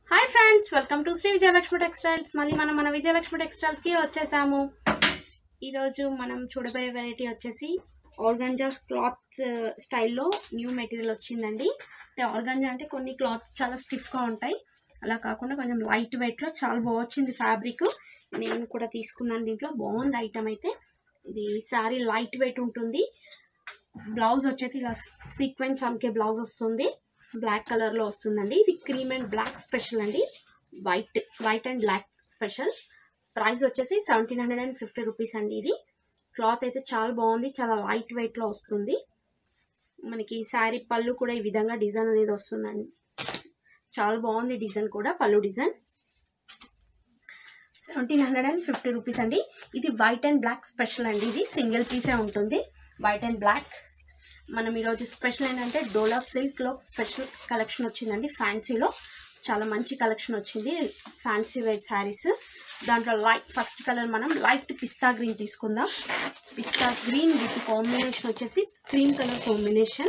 hi friends welcome to Shri Vijayalakshmi textiles మళ్ళీ మనం మన విజయలక్ష్మి టెక్స్టైల్స్కి వచ్చేసాము ఈరోజు మనం చూడబోయే వెరైటీ వచ్చేసి ఆర్గంజాస్ క్లాత్ స్టైల్లో న్యూ మెటీరియల్ వచ్చిందండి అంటే ఆర్గంజా అంటే కొన్ని క్లాత్స్ చాలా స్టిఫ్గా ఉంటాయి అలా కాకుండా కొంచెం లైట్ వెయిట్లో చాలా బాగా వచ్చింది ఫ్యాబ్రిక్ నేను కూడా తీసుకున్నాను దీంట్లో బాగుంది ఐటమ్ అయితే ఇది శారీ లైట్ వెయిట్ ఉంటుంది బ్లౌజ్ వచ్చేసి ఇలా సీక్వెన్స్ చమ్కే బ్లౌజ్ వస్తుంది బ్లాక్ కలర్లో వస్తుందండి ఇది క్రీమ్ అండ్ బ్లాక్ స్పెషల్ అండి white white and black special price వచ్చేసి seventeen hundred and fifty rupees అండి ఇది క్లాత్ అయితే చాలా బాగుంది చాలా లైట్ వెయిట్లో వస్తుంది మనకి శారీ పళ్ళు కూడా ఈ విధంగా డిజైన్ అనేది వస్తుందండి చాలా బాగుంది డిజైన్ కూడా పళ్ళు design seventeen hundred and fifty rupees అండి ఇది వైట్ అండ్ బ్లాక్ స్పెషల్ అండి ఇది సింగిల్ పీసే ఉంటుంది వైట్ అండ్ బ్లాక్ మనం ఈరోజు స్పెషల్ ఏంటంటే డోలా సిల్క్లో స్పెషల్ కలెక్షన్ వచ్చిందండి ఫ్యాన్సీలో చాలా మంచి కలెక్షన్ వచ్చింది ఫ్యాన్సీ వేర్ శారీస్ దాంట్లో లైట్ ఫస్ట్ కలర్ మనం లైట్ పిస్తా గ్రీన్ తీసుకుందాం పిస్తా గ్రీన్ విత్ కాంబినేషన్ వచ్చేసి cream colour combination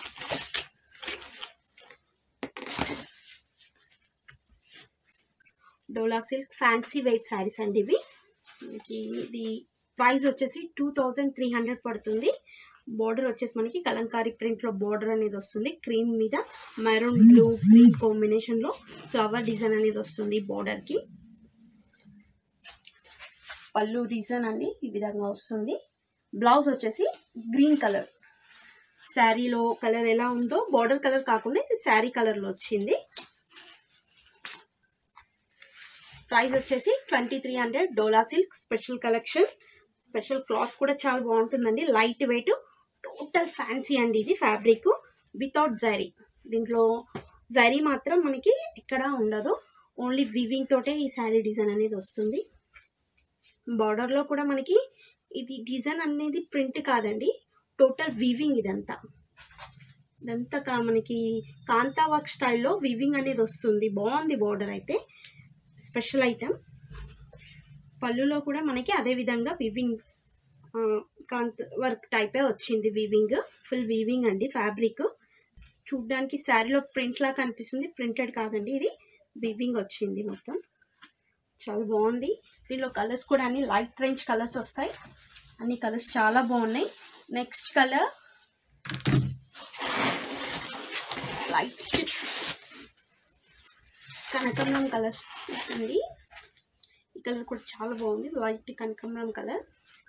dola silk fancy weight saris అండి ఇవి మనకి ఇది ప్రైస్ వచ్చేసి టూ థౌజండ్ త్రీ హండ్రెడ్ పడుతుంది బార్డర్ వచ్చేసి మనకి కలంకారీ ప్రింట్లో బార్డర్ అనేది వస్తుంది క్రీమ్ మీద మెరూన్ బ్లూ గ్రీన్ కాంబినేషన్లో ఫ్లవర్ డిజైన్ అనేది వస్తుంది బార్డర్కి పళ్ళు డిజైన్ అండి ఈ విధంగా వస్తుంది బ్లౌజ్ వచ్చేసి గ్రీన్ కలర్ శారీలో కలర్ ఎలా ఉందో బార్డర్ కలర్ కాకుండా ఇది శారీ కలర్లో వచ్చింది ప్రైస్ వచ్చేసి twenty three hundred dola silk special collection special cloth కూడా చాలా బాగుంటుందండి లైట్ వెయిట్ టోటల్ ఫ్యాన్సీ అండి ఇది ఫ్యాబ్రిక్ వితౌట్ జరీ దీంట్లో జరీ మాత్రం మనకి ఎక్కడ ఉండదు ఓన్లీ వివింగ్ తోటే ఈ శారీ డిజైన్ అనేది వస్తుంది బార్డర్లో కూడా మనకి ఇది డిజైన్ అనేది ప్రింట్ కాదండి టోటల్ వీవింగ్ ఇదంతా ఇదంతా కా- మనకి కాంతా వర్క్ స్టైల్లో వీవింగ్ అనేది వస్తుంది బాగుంది బార్డర్ అయితే స్పెషల్ ఐటమ్ పళ్ళులో కూడా మనకి అదే విధంగా వివింగ్ కాంత్ వర్క్ టైపే వచ్చింది వీవింగ్ ఫుల్ వీవింగ్ అండి ఫ్యాబ్రిక్ చూడ్డానికి శారీలో ప్రింట్ లా కనిపిస్తుంది ప్రింటెడ్ కాదండి ఇది వీవింగ్ వచ్చింది మొత్తం చాలా బాగుంది దీనిలో కలర్స్ కూడా అన్ని లైట్ రేంజ్ కలర్స్ వస్తాయి అన్ని కలర్స్ చాలా బాగున్నాయి నెక్స్ట్ కలర్ లైట్ కనకాంబరం కలర్స్ ఉంది ఈ కలర్ కూడా చాలా బాగుంది లైట్ కనకాంబరం కలర్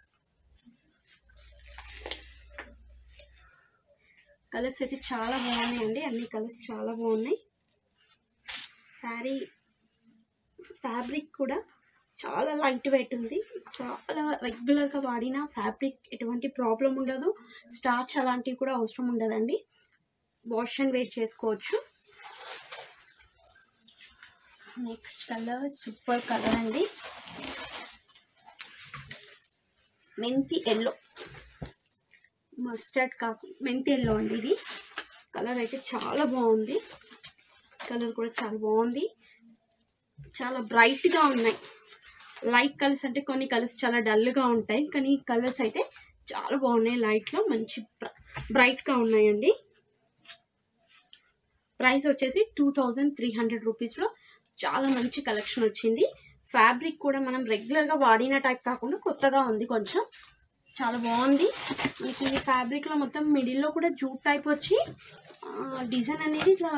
కలర్స్ అయితే చాలా బాగున్నాయండి అన్ని కలర్స్ చాలా బాగున్నాయి శారీ ఫ్యాబ్రిక్ కూడా చాలా లైట్ వెయిట్ ఉంది చాలా రెగ్యులర్గా వాడిన ఫ్యాబ్రిక్ ఎటువంటి ప్రాబ్లం ఉండదు స్టార్చ్ అలాంటివి కూడా అవసరం ఉండదండి వాష్ అండ్ వేస్ట్ చేసుకోవచ్చు నెక్స్ట్ కలర్ సూపర్ కలర్ అండి మెంతి ఎల్లో మస్టర్డ్ కాకు మెంతి ఎల్లో అండి ఇది కలర్ అయితే చాలా బాగుంది కలర్ కూడా చాలా బాగుంది చాలా బ్రైట్గా ఉన్నాయి లైట్ కలర్స్ అంటే కొన్ని కలర్స్ చాలా డల్గా ఉంటాయి కానీ కలర్స్ అయితే చాలా బాగున్నాయి లైట్లో మంచి బ్రైట్గా ఉన్నాయండి ప్రైస్ వచ్చేసి టూ థౌజండ్ త్రీ హండ్రెడ్ రూపీస్లో చాలా మంచి కలెక్షన్ వచ్చింది ఫ్యాబ్రిక్ కూడా మనం రెగ్యులర్గా వాడిన టైప్ కాకుండా కొత్తగా ఉంది కొంచెం చాలా బాగుంది మనకి ఈ ఫ్యాబ్రిక్లో మొత్తం మిడిల్లో కూడా జూట్ టైప్ వచ్చి డిజైన్ అనేది ఇట్లా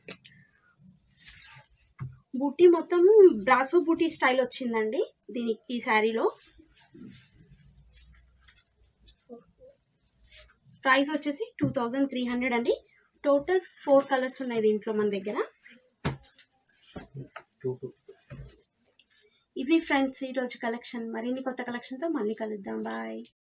బూటీ మొత్తం బ్రాసో బూటీ స్టైల్ వచ్చిందండి దీనికి ఈ శారీలో ప్రైస్ వచ్చేసి టూ థౌజండ్ త్రీ హండ్రెడ్ అండి టోటల్ ఫోర్ కలర్స్ ఉన్నాయి దీంట్లో మన దగ్గర ఇవి ఫ్రెండ్స్ ఈరోజు కలెక్షన్ మరిన్ని కొత్త కలెక్షన్తో మళ్ళీ కలుద్దాం బాయ్